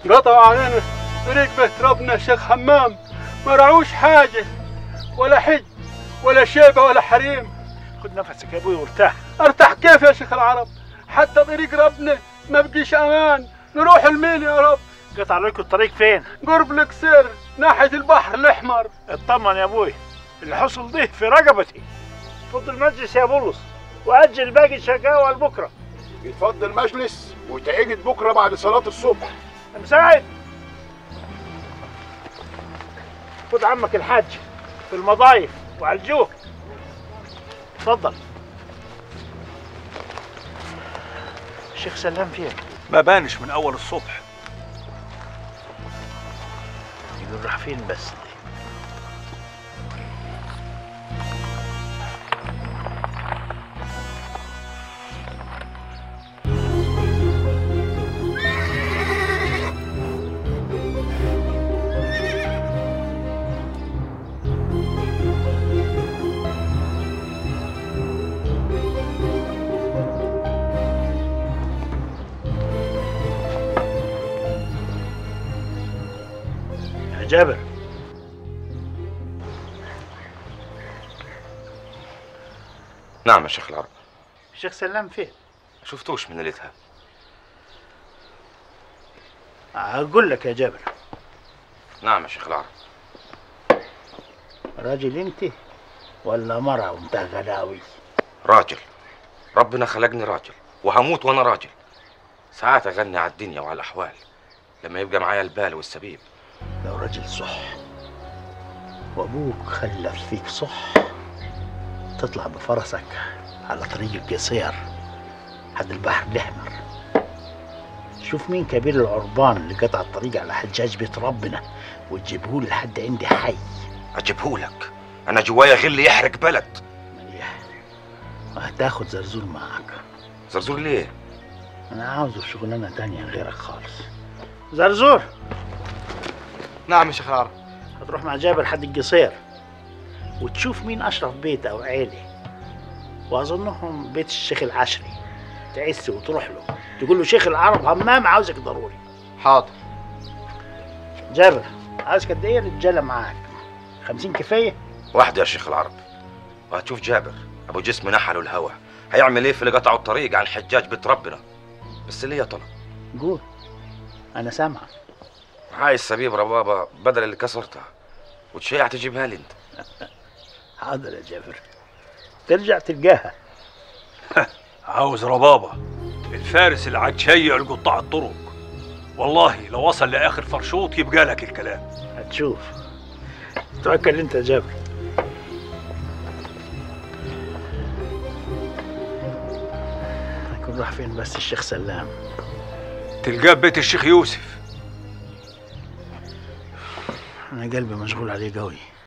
قطعوا علينا طريق بيت ربنا الشيخ حمام ما رعوش حاجة ولا حج ولا شيبة ولا حريم خد نفسك يا ابوي وارتاح ارتاح كيف يا شيخ العرب حتى طريق ربنا ما بقيش امان نروح لمين يا رب قطع عليكم الطريق فين قرب الكسير ناحية البحر الأحمر اطمن يا ابوي اللي حصل ده في رقبتي فض المجلس يا بولس واجل باقي الشقاوه لبكره يتفضل مجلس وتعيد بكره بعد صلاه الصبح يا مساعد خد عمك الحاج في المضايف وعالجوه اتفضل الشيخ سلام فين ما بانش من اول الصبح يقول راح فين بس يا جابر نعم يا شيخ العرب الشيخ سلام فين شفتوش من ليلتها اقول لك يا جابر نعم يا شيخ العرب راجل انت ولا مرة وانت غلاوي راجل ربنا خلقني راجل وهموت وانا راجل ساعات اغني على الدنيا وعلى الاحوال لما يبقى معايا البال والسبيب لو راجل صح وابوك خلف فيك صح تطلع بفرسك على طريق القصير حد البحر الاحمر شوف مين كبير العربان اللي قطع الطريق على حجاج بيت ربنا وتجيبهولي لحد عندي حي اجيبهولك انا جوايا غل يحرق بلد مليح وهتاخد زرزور معك زرزور ليه انا عاوزه في شغلانه تانية غيرك خالص زرزور نعم يا شيخ العرب هتروح مع جابر حد القصير وتشوف مين اشرف بيت او عيله واظنهم بيت الشيخ العشري تعس وتروح له تقول له شيخ العرب همام عاوزك ضروري حاضر جابر عاوز قد ايه رجاله معاك خمسين كفايه واحدة يا شيخ العرب وهتشوف جابر ابو جسم نحله الهوى هيعمل ايه في اللي قطعوا الطريق عن حجاج بيت ربنا بس ليه طلب قول انا سامعك عايز سبيب ربابة بدل اللي كسرتها وتشيع تجيبها لي انت حاضر يا جابر ترجع تلقاها عاوز ربابه الفارس اللي هتشيع لقطاع الطرق والله لو وصل لاخر فرشوط يبقى لك الكلام هتشوف توكل انت يا جابر هيكون راح فين بس الشيخ سلام تلقاه ببيت الشيخ يوسف انا قلبي مشغول عليه قوي